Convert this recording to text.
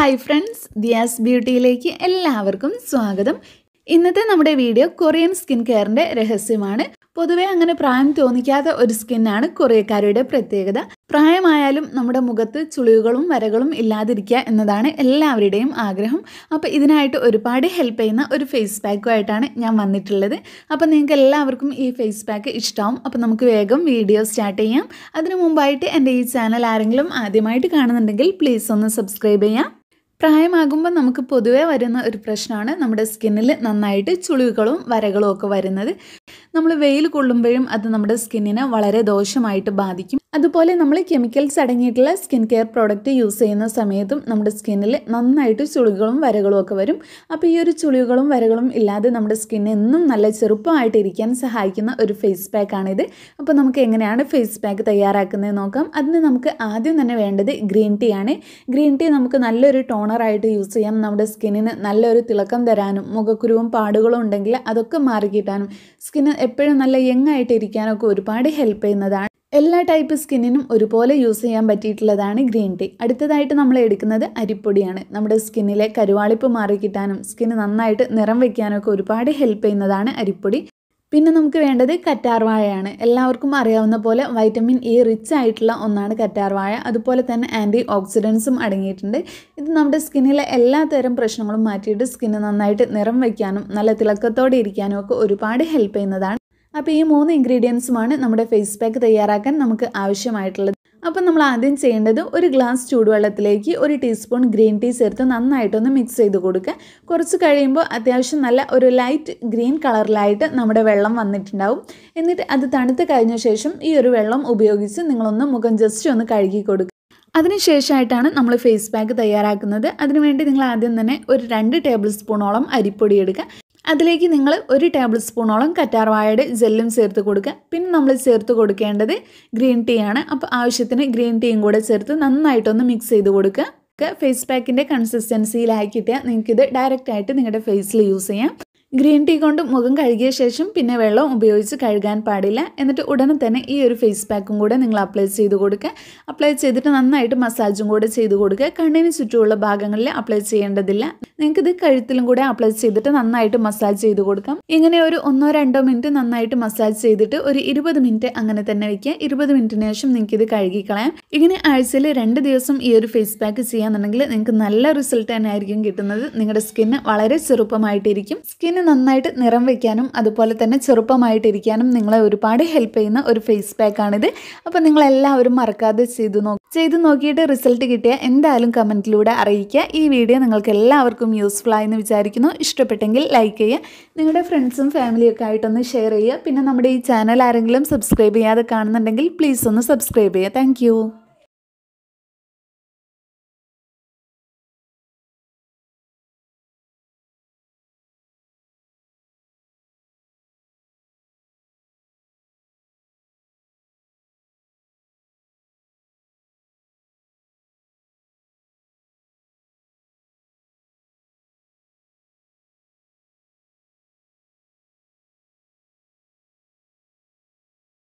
hi friends Diaz ബ്യൂട്ടിയിലേക്ക് എല്ലാവർക്കും സ്വാഗതം ഇന്നത്തെ നമ്മുടെ വീഡിയോ കൊറിയൻ സ്കിൻ കെയറിൻ്റെ രഹസ്യമാണ് പൊതുവേ അങ്ങനെ പ്രായം തോന്നിക്കാത്ത ഒരു സ്കിന്നാണ് കൊറിയക്കാരുടെ പ്രത്യേകത പ്രായമായാലും നമ്മുടെ മുഖത്ത് ചുളിവുകളും വരകളും ഇല്ലാതിരിക്കുക എന്നതാണ് എല്ലാവരുടെയും ആഗ്രഹം അപ്പോൾ ഇതിനായിട്ട് ഒരുപാട് ഹെൽപ്പ് ചെയ്യുന്ന ഒരു ഫേസ് പാക്കുമായിട്ടാണ് ഞാൻ വന്നിട്ടുള്ളത് അപ്പോൾ നിങ്ങൾക്ക് എല്ലാവർക്കും ഈ ഫേസ് പാക്ക് ഇഷ്ടമാവും അപ്പോൾ നമുക്ക് വേഗം വീഡിയോ സ്റ്റാർട്ട് ചെയ്യാം അതിനു മുമ്പായിട്ട് എൻ്റെ ഈ ചാനൽ ആരെങ്കിലും ആദ്യമായിട്ട് കാണുന്നുണ്ടെങ്കിൽ പ്ലീസ് ഒന്ന് സബ്സ്ക്രൈബ് ചെയ്യാം പ്രായമാകുമ്പോൾ നമുക്ക് പൊതുവേ വരുന്ന ഒരു പ്രശ്നമാണ് നമ്മുടെ സ്കിന്നിൽ നന്നായിട്ട് ചുളിവുകളും വരകളും ഒക്കെ വരുന്നത് നമ്മൾ വെയിൽ കൊള്ളുമ്പോഴും അത് നമ്മുടെ സ്കിന്നിനെ വളരെ ദോഷമായിട്ട് ബാധിക്കും അതുപോലെ നമ്മൾ കെമിക്കൽസ് അടങ്ങിയിട്ടുള്ള സ്കിൻ കെയർ പ്രോഡക്റ്റ് യൂസ് ചെയ്യുന്ന സമയത്തും നമ്മുടെ സ്കിന്നിൽ നന്നായിട്ട് ചുളിവുകളും വരകളും ഒക്കെ വരും അപ്പോൾ ഈ ഒരു ചുളിവുകളും വരകളും ഇല്ലാതെ നമ്മുടെ സ്കിൻ എന്നും നല്ല ചെറുപ്പമായിട്ട് ഇരിക്കാൻ സഹായിക്കുന്ന ഒരു ഫേസ് പാക്കാണിത് അപ്പോൾ നമുക്ക് എങ്ങനെയാണ് ഫേസ് പാക്ക് തയ്യാറാക്കുന്നത് നോക്കാം അതിന് നമുക്ക് ആദ്യം തന്നെ വേണ്ടത് ഗ്രീൻ ടീ ആണ് ഗ്രീൻ ടീ നമുക്ക് നല്ലൊരു ടോണറായിട്ട് യൂസ് ചെയ്യാം നമ്മുടെ സ്കിന്നിന് നല്ലൊരു തിളക്കം തരാനും മുഖക്കുരുവും പാടുകളും ഉണ്ടെങ്കിൽ അതൊക്കെ മാറിക്കിട്ടാനും സ്കിന്ന് എപ്പോഴും നല്ല യങ് ആയിട്ട് ഇരിക്കാനൊക്കെ ഒരുപാട് ഹെൽപ്പ് ചെയ്യുന്നതാണ് എല്ലാ ടൈപ്പ് സ്കിന്നിനും ഒരുപോലെ യൂസ് ചെയ്യാൻ പറ്റിയിട്ടുള്ളതാണ് ഗ്രീൻ ടീ അടുത്തതായിട്ട് നമ്മൾ എടുക്കുന്നത് അരിപ്പൊടിയാണ് നമ്മുടെ സ്കിന്നിലെ കരുവാളിപ്പ് മാറിക്കിട്ടാനും സ്കിന്ന് നന്നായിട്ട് നിറം വയ്ക്കാനൊക്കെ ഒരുപാട് ഹെൽപ്പ് ചെയ്യുന്നതാണ് അരിപ്പൊടി പിന്നെ നമുക്ക് വേണ്ടത് കറ്റാർവാഴയാണ് എല്ലാവർക്കും അറിയാവുന്ന പോലെ വൈറ്റമിൻ ഇ റിച്ച് ആയിട്ടുള്ള ഒന്നാണ് കറ്റാർവാഴ അതുപോലെ തന്നെ ആൻറ്റി ഓക്സിഡൻസും അടങ്ങിയിട്ടുണ്ട് ഇത് നമ്മുടെ സ്കിന്നിലെ എല്ലാ തരം പ്രശ്നങ്ങളും മാറ്റിയിട്ട് സ്കിന്ന് നന്നായിട്ട് നിറം വയ്ക്കാനും നല്ല തിളക്കത്തോടെ ഇരിക്കാനും ഒക്കെ ഒരുപാട് ഹെൽപ്പ് ചെയ്യുന്നതാണ് അപ്പോൾ ഈ മൂന്ന് ഇൻഗ്രീഡിയൻസുമാണ് നമ്മുടെ ഫേസ് പാക്ക് തയ്യാറാക്കാൻ നമുക്ക് ആവശ്യമായിട്ടുള്ളത് അപ്പം നമ്മൾ ആദ്യം ചെയ്യേണ്ടത് ഒരു ഗ്ലാസ് ചൂടുവെള്ളത്തിലേക്ക് ഒരു ടീസ്പൂൺ ഗ്രീൻ ടീ ചേർത്ത് നന്നായിട്ടൊന്ന് മിക്സ് ചെയ്ത് കൊടുക്കുക കുറച്ച് കഴിയുമ്പോൾ അത്യാവശ്യം നല്ല ഒരു ലൈറ്റ് ഗ്രീൻ കളറിലായിട്ട് നമ്മുടെ വെള്ളം വന്നിട്ടുണ്ടാവും എന്നിട്ട് അത് തണുത്ത് കഴിഞ്ഞ ശേഷം ഈ ഒരു വെള്ളം ഉപയോഗിച്ച് നിങ്ങളൊന്ന് മുഖം ജസ്റ്റ് ഒന്ന് കഴുകി കൊടുക്കുക അതിനുശേഷമായിട്ടാണ് നമ്മൾ ഫേസ് പാക്ക് തയ്യാറാക്കുന്നത് അതിനുവേണ്ടി നിങ്ങൾ ആദ്യം തന്നെ ഒരു രണ്ട് ടേബിൾ സ്പൂണോളം അരിപ്പൊടി എടുക്കുക അതിലേക്ക് നിങ്ങൾ ഒരു ടേബിൾ സ്പൂണോളം കറ്റാർവാഴയുടെ ജെല്ലും ചേർത്ത് കൊടുക്കുക പിന്നെ നമ്മൾ ചേർത്ത് കൊടുക്കേണ്ടത് ഗ്രീൻ ടീ ആണ് അപ്പോൾ ആവശ്യത്തിന് ഗ്രീൻ ടീയും കൂടെ ചേർത്ത് നന്നായിട്ടൊന്ന് മിക്സ് ചെയ്ത് കൊടുക്കുക ഫേസ് പാക്കിൻ്റെ കൺസിസ്റ്റൻസിയിലാക്കിയിട്ട് നിങ്ങൾക്കിത് ഡയറക്റ്റായിട്ട് നിങ്ങളുടെ ഫേസിൽ യൂസ് ചെയ്യാം ഗ്രീൻ ടീ കൊണ്ട് മുഖം കഴുകിയ ശേഷം പിന്നെ വെള്ളം ഉപയോഗിച്ച് കഴുകാൻ പാടില്ല എന്നിട്ട് ഉടനെ തന്നെ ഈ ഒരു ഫേസ് പാക്കും കൂടെ നിങ്ങൾ അപ്ലൈ ചെയ്ത് കൊടുക്കുക അപ്ലൈ ചെയ്തിട്ട് നന്നായിട്ട് മസാജും കൂടെ ചെയ്ത് കൊടുക്കുക കണ്ണിന് ചുറ്റുമുള്ള ഭാഗങ്ങളിൽ അപ്ലൈ ചെയ്യേണ്ടതില്ല നിങ്ങൾക്ക് ഇത് കഴുത്തിലും കൂടെ അപ്ലൈ ചെയ്തിട്ട് നന്നായിട്ട് മസാജ് ചെയ്ത് കൊടുക്കാം ഇങ്ങനെ ഒരു ഒന്നോ രണ്ടോ മിനിറ്റ് നന്നായിട്ട് മസാജ് ചെയ്തിട്ട് ഒരു ഇരുപത് മിനിറ്റ് അങ്ങനെ തന്നെ വെക്കുക ഇരുപത് മിനിറ്റിന് ശേഷം നിങ്ങൾക്ക് ഇത് കഴുകിക്കളയാം ഇങ്ങനെ ആഴ്ചയിൽ രണ്ട് ദിവസം ഈ ഒരു ഫേസ് പാക്ക് ചെയ്യാന്നുണ്ടെങ്കിൽ നിങ്ങൾക്ക് നല്ല റിസൾട്ട് തന്നെ ആയിരിക്കും കിട്ടുന്നത് നിങ്ങളുടെ സ്കിന്ന് വളരെ ചെറുപ്പമായിട്ടിരിക്കും സ്കിന്ന് നന്നായിട്ട് നിറം വയ്ക്കാനും അതുപോലെ തന്നെ ചെറുപ്പമായിട്ടിരിക്കാനും നിങ്ങളെ ഒരുപാട് ഹെൽപ്പ് ചെയ്യുന്ന ഒരു ഫേസ് പാക്കാണിത് അപ്പോൾ നിങ്ങൾ എല്ലാവരും മറക്കാതെ ചെയ്തു നോക്കി ചെയ്തു നോക്കിയിട്ട് റിസൾട്ട് കിട്ടിയ എന്തായാലും കമൻറ്റിലൂടെ അറിയിക്കുക ഈ വീഡിയോ നിങ്ങൾക്ക് എല്ലാവർക്കും യൂസ്ഫുൾ ആയെന്ന് വിചാരിക്കുന്നു ഇഷ്ടപ്പെട്ടെങ്കിൽ ലൈക്ക് ചെയ്യുക നിങ്ങളുടെ ഫ്രണ്ട്സും ഫാമിലിയും ഒക്കെ ആയിട്ടൊന്ന് ഷെയർ ചെയ്യുക പിന്നെ നമ്മുടെ ഈ ചാനൽ ആരെങ്കിലും സബ്സ്ക്രൈബ് ചെയ്യാതെ കാണുന്നുണ്ടെങ്കിൽ പ്ലീസ് ഒന്ന് സബ്സ്ക്രൈബ് ചെയ്യുക താങ്ക്